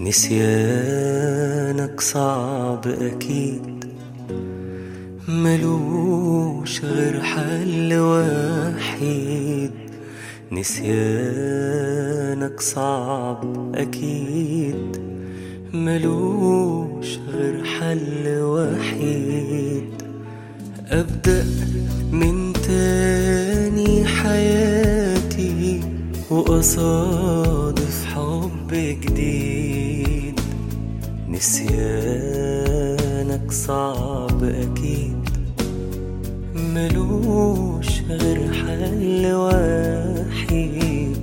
نسيانك صعب أكيد ملوش غير حل وحيد نسيانك صعب أكيد ملوش غير حل وحيد أبدأ من تاني حياتي وأصادف حب جديد نسيانك صعب أكيد ملوش غير حل وحيد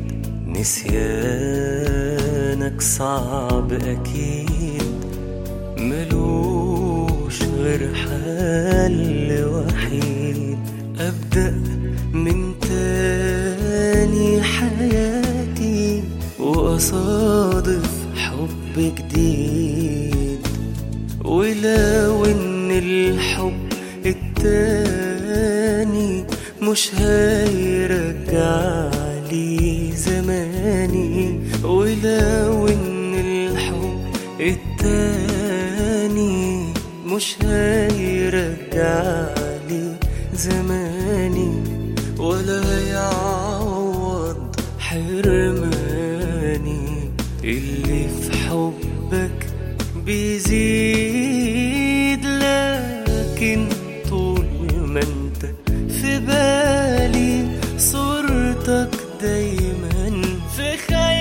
نسيانك صعب أكيد ملوش غير حل وحيد أبدأ من تاني حياتي وأصادف حب جديد ولو إن الحب التاني مش هيرجع لي زماني ولو إن الحب التاني مش هيرجع لي زماني ولا يعوض حرماني اللي في حبك بيزيد لكن طول ما انت في بالي صورتك دايما في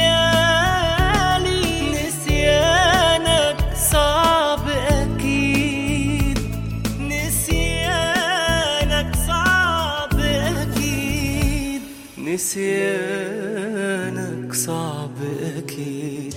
خيالي نسيانك صعب اكيد نسيانك صعب اكيد نسيانك صعب اكيد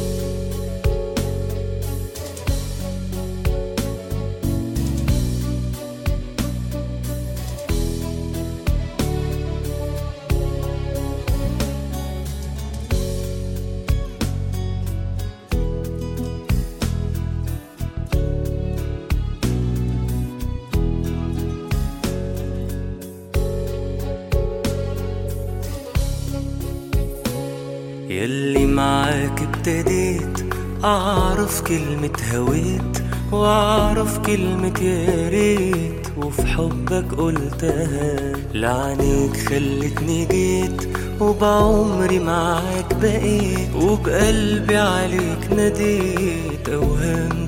يلي معاك ابتديت أعرف كلمة هويت وأعرف كلمة يا ريت وفي حبك قلتها لعنيك خلتني جيت وبعمري معاك بقيت وبقلبي عليك ناديت أوهام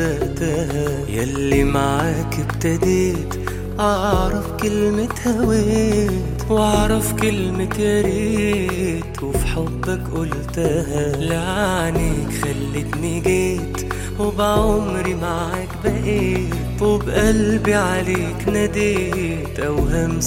صدقتها يلي معاك ابتديت أعرف كلمة هويت وأعرف كلمة يا ريت وفي حبك قلتها لعنيك خلتني جيت وبعمري معاك بقيت وبقلبي عليك ناديت أوهام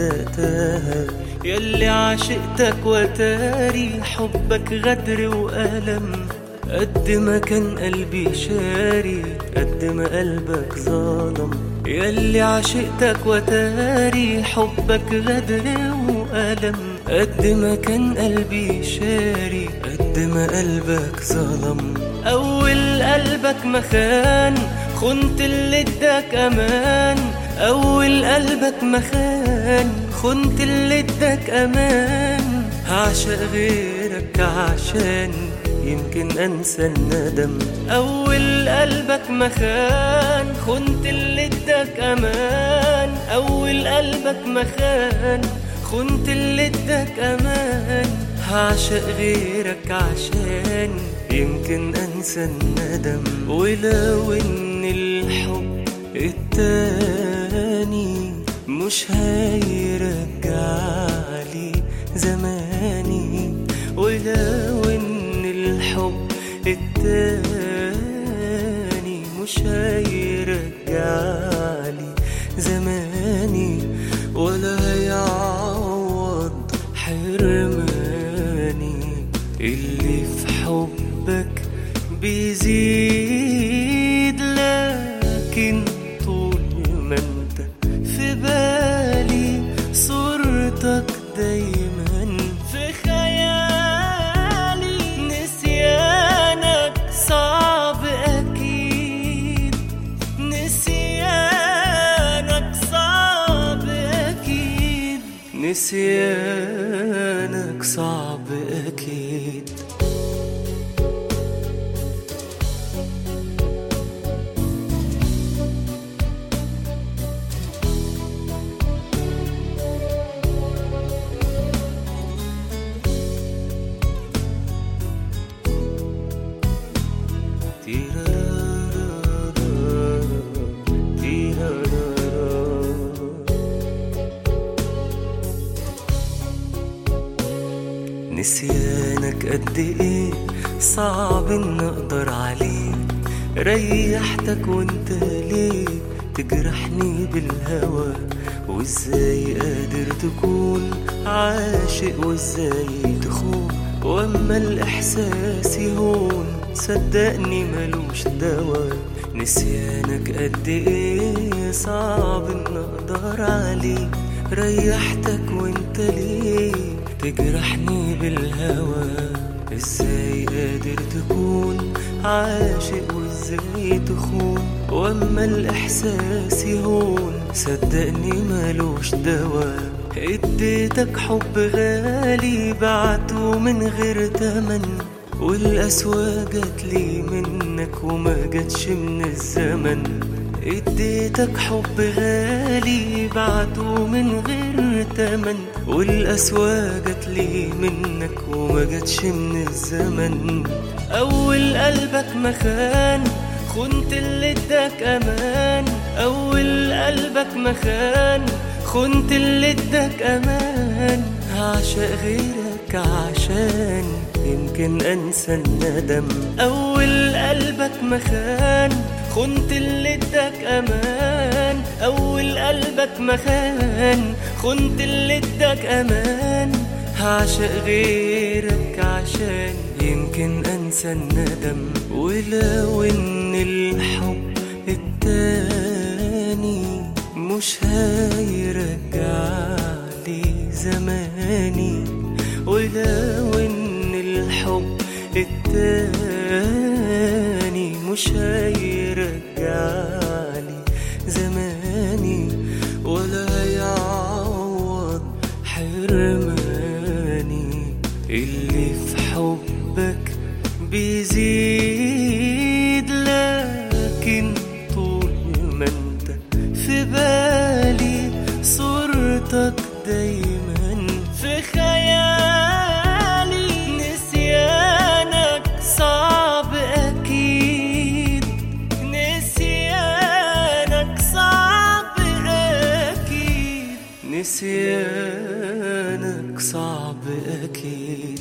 صدقتها يلي عشقتك وتاري حبك غدر وألم قد ما كان قلبي شاري قد ما قلبك ظالم يلي عشقتك وتاري حبك غدر وألم قد ما كان قلبي شاري قد ما قلبك ظلم أول قلبك مخان خنت اللي اداك أمان أول قلبك مخان خنت اللي اداك أمان هعشق غيرك عشان يمكن انسى الندم اول قلبك مخان خنت اللي اداك امان اول قلبك مخان خنت اللي اداك امان هعشق غيرك عشان يمكن انسى الندم ولو ان الحب التاني مش هيرجع لي زماني ولو ان الحب التاني مش هيرجع لي زماني ولا يعوض حرماني اللي في حبك بيزيد لكن طول ما انت في بالي صورتك دايما في خيالي نسيانك صعب أكيد نسيانك صعب أكيد نسيانك صعب أكيد نسيانك قد ايه صعب ان اقدر عليه ريحتك وانت ليه تجرحني بالهوى وازاي قادر تكون عاشق وازاي تخون واما الاحساس يهون صدقني ملوش دوا نسيانك قد ايه صعب ان اقدر عليه ريحتك وانت ليه تجرحني بالهوى ازاي قادر تكون عاشق وازاي تخون واما الاحساس يهون صدقني ملوش دوا اديتك حب غالي بعته من غير تمن والقسوة جات لي منك وما جاتش من الزمن اديتك حب غالي بعته من غير تمن والقسوة جات لي منك وما جاتش من الزمن اول قلبك ما خان خنت اللي اداك امان اول قلبك ما خان خنت اللي اداك امان هعشق غيرك عشان يمكن انسى الندم اول قلبك ما خان خنت اللي اداك امان اول قلبك ما خان خنت اللي اداك امان هعشق غيرك عشان يمكن انسى الندم ولو ان الحب التاني مش هيرجع لي زماني ولو ان الحب التاني مش هيرجع لي زماني ولا يعوض حرماني اللي في حبك بيزيد لكن طول ما انت في بالي صورتك دايما في خيالي نسيانك صعب اكيد نسيانك صعب اكيد نسيانك صعب اكيد